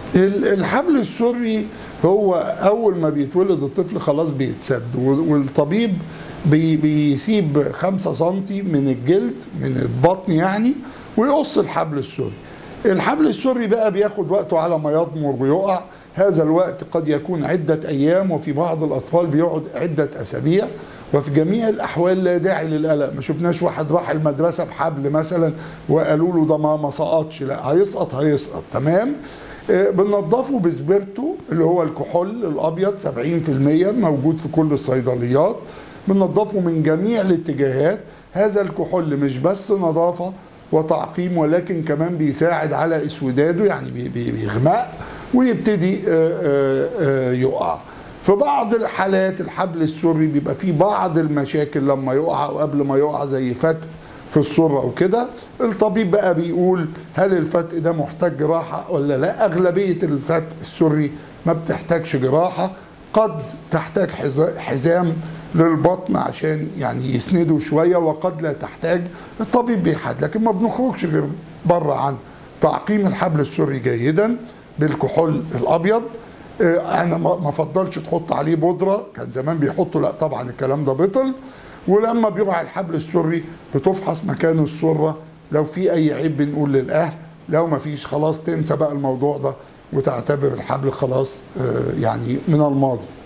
ال- الحبل السري هو اول ما بيتولد الطفل خلاص بيتسد وال- والطبيب بي بيسيب خمسة سنتي من الجلد من البطن يعني ويقص الحبل السري الحبل السري بقى بياخد وقته على ما يضمر ويقع هذا الوقت قد يكون عدة أيام وفي بعض الأطفال بيقعد عدة أسابيع وفي جميع الأحوال لا داعي للقلق ما شفناش واحد راح المدرسة بحبل مثلا وقالوا له ده ما ما سقطش لا هيسقط هيسقط تمام آه، بننضفه بسبيرتو اللي هو الكحول الابيض 70% موجود في كل الصيدليات بننضفه من جميع الاتجاهات هذا الكحول مش بس نظافه وتعقيم ولكن كمان بيساعد على اسوداده يعني بي- بي- بيغمق ويبتدي آه، آه، آه، يقع في بعض الحالات الحبل السري بيبقى فيه بعض المشاكل لما يقع او قبل ما يقع زي فتق في السرة وكده الطبيب بقى بيقول هل الفتق ده محتاج جراحة ولا لا أغلبية الفتق السري ما بتحتاجش جراحة قد تحتاج حزا- حزام للبطن عشان يعني يسنده شوية وقد لا تحتاج الطبيب بيحد لكن ما بنخرجش غير بره عن تعقيم الحبل السري جيدا بالكحول الأبيض آه، انا ما ما افضلش تحط عليه بودره كان زمان بيحطوا لا طبعا الكلام ده بطل ولما بيقع الحبل السري بتفحص مكان السره لو في اي عيب بنقول للاهل لو ما فيش خلاص تنسى بقى الموضوع ده وتعتبر الحبل خلاص آه، يعني من الماضي